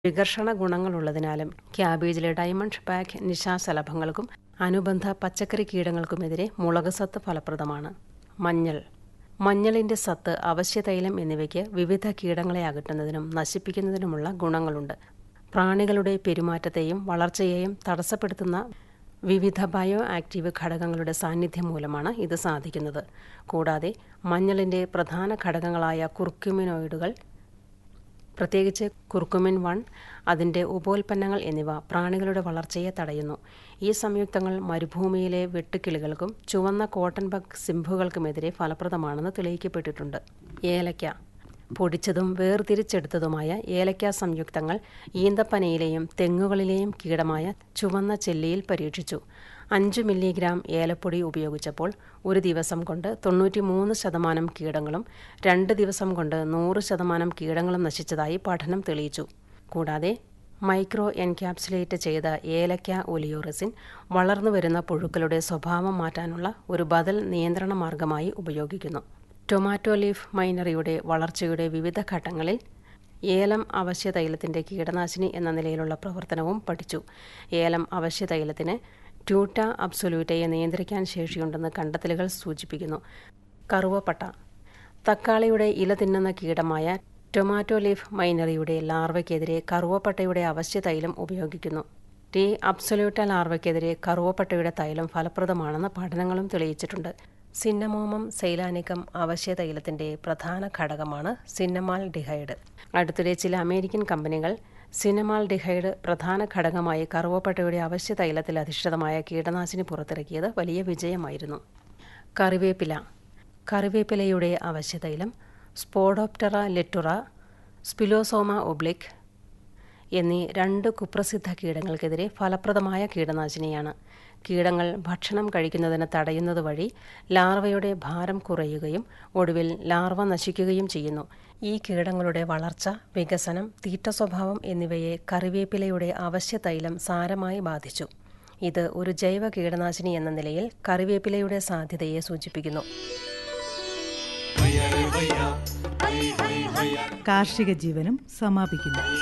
വികർഷണ ഗുണങ്ങളുള്ളതിനാലും ക്യാബേജിലെ diamond back നിശാശലഭങ്ങൾക്കും അനുബന്ധ പച്ചക്കറി കീടങ്ങൾക്കുമെതിരെ മുളക് സത്ത് ഫലപ്രദമാണ് മഞ്ഞൾ മഞ്ഞളിന്റെ സത്ത് അവശ്യതൈലം എന്നിവയ്ക്ക് വിവിധ കീടങ്ങളെ അകറ്റുന്നതിനും നശിപ്പിക്കുന്നതിനുമുള്ള ഗുണങ്ങളുണ്ട് പ്രാണികളുടെ പെരുമാറ്റത്തെയും വളർച്ചയെയും തടസ്സപ്പെടുത്തുന്ന വിവിധ ബയോ ആക്റ്റീവ് ഘടകങ്ങളുടെ സാന്നിധ്യം മൂലമാണ് ഇത് സാധിക്കുന്നത് കൂടാതെ മഞ്ഞളിന്റെ പ്രധാന ഘടകങ്ങളായ കുർക്യുമിനോയിഡുകൾ പ്രത്യേകിച്ച് കുർക്കുമിൻ വൺ അതിൻ്റെ ഉപോൽപ്പന്നങ്ങൾ എന്നിവ പ്രാണികളുടെ വളർച്ചയെ തടയുന്നു ഈ സംയുക്തങ്ങൾ മരുഭൂമിയിലെ വെട്ടുക്കിളികൾക്കും ചുവന്ന കോട്ടൺ ബഗ് സിംഹുകൾക്കുമെതിരെ ഫലപ്രദമാണെന്ന് തെളിയിക്കപ്പെട്ടിട്ടുണ്ട് ഏലയ്ക്ക പൊടിച്ചതും വേർതിരിച്ചെടുത്തതുമായ ഏലക്ക സംയുക്തങ്ങൾ ഈന്തപ്പനയിലെയും തെങ്ങുകളിലെയും കീടമായ ചുവന്ന ചെല്ലിയിൽ പരീക്ഷിച്ചു അഞ്ച് മില്ലിഗ്രാം ഏലപ്പൊടി ഉപയോഗിച്ചപ്പോൾ ഒരു ദിവസം കൊണ്ട് തൊണ്ണൂറ്റി മൂന്ന് ശതമാനം കീടങ്ങളും രണ്ട് ദിവസം കൊണ്ട് നൂറ് ശതമാനം കീടങ്ങളും നശിച്ചതായി പഠനം തെളിയിച്ചു കൂടാതെ മൈക്രോ എൻക്യാപ്സുലേറ്റ് ചെയ്ത ഏലക്ക ഒലിയോറസിൻ വളർന്നു വരുന്ന പുഴുക്കളുടെ സ്വഭാവം മാറ്റാനുള്ള ഒരു ബദൽ നിയന്ത്രണ മാർഗമായി ഉപയോഗിക്കുന്നു ടൊമാറ്റോ ലീഫ് മൈനറിയുടെ വളർച്ചയുടെ വിവിധ ഘട്ടങ്ങളിൽ ഏലം അവശ്യതൈലത്തിൻ്റെ കീടനാശിനി എന്ന നിലയിലുള്ള പ്രവർത്തനവും പഠിച്ചു ഏലം അവശ്യതൈലത്തിന് ട്യൂട്ട അബ്സൊല്യൂട്ടയെ നിയന്ത്രിക്കാൻ ശേഷിയുണ്ടെന്ന് കണ്ടെത്തലുകൾ സൂചിപ്പിക്കുന്നു കറുവപ്പട്ട തക്കാളിയുടെ ഇല തിന്നുന്ന കീടമായ ടൊമാറ്റോ ലീഫ് മൈനറിയുടെ ലാർവയ്ക്കെതിരെ കറുവപ്പട്ടയുടെ അവശ്യ തൈലം ഉപയോഗിക്കുന്നു ടി അബ്സൊല്യൂട്ട ലാർവയ്ക്കെതിരെ കറുവപ്പട്ടയുടെ തൈലം ഫലപ്രദമാണെന്ന് പഠനങ്ങളും തെളിയിച്ചിട്ടുണ്ട് സിന്നമോമം സൈലാനിക്കം അവശ്യ തൈലത്തിന്റെ പ്രധാന ഘടകമാണ് സിന്നമാൽ ഡിഹൈഡ് അടുത്തിടെ ചില അമേരിക്കൻ കമ്പനികൾ സിനമാൽ ഡിഹൈഡ് പ്രധാന ഘടകമായി കറുവപ്പട്ടയുടെ അവശ്യ തൈലത്തിൽ അധിഷ്ഠിതമായ കീടനാശിനി പുറത്തിറക്കിയത് വലിയ വിജയമായിരുന്നു കറിവേപ്പില കറിവേപ്പിലയുടെ അവശ്യ തൈലം സ്പോഡോപ്റ്ററ ലെറ്റുറ സ്പിലോസോമ ഒബ്ലിക് എന്നീ രണ്ട് കുപ്രസിദ്ധ കീടങ്ങൾക്കെതിരെ ഫലപ്രദമായ കീടനാശിനിയാണ് കീടങ്ങൾ ഭക്ഷണം കഴിക്കുന്നതിന് തടയുന്നത് വഴി ലാർവയുടെ ഭാരം കുറയുകയും ഒടുവിൽ ലാർവ നശിക്കുകയും ചെയ്യുന്നു ഈ കീടങ്ങളുടെ വളർച്ച വികസനം തീറ്റ സ്വഭാവം എന്നിവയെ കറിവേപ്പിലയുടെ അവശ്യ തൈലം സാരമായി ബാധിച്ചു ഇത് ഒരു ജൈവ കീടനാശിനി എന്ന നിലയിൽ കറിവേപ്പിലയുടെ സാധ്യതയെ സൂചിപ്പിക്കുന്നു കാർഷിക ജീവനം സമാപിക്കുന്നു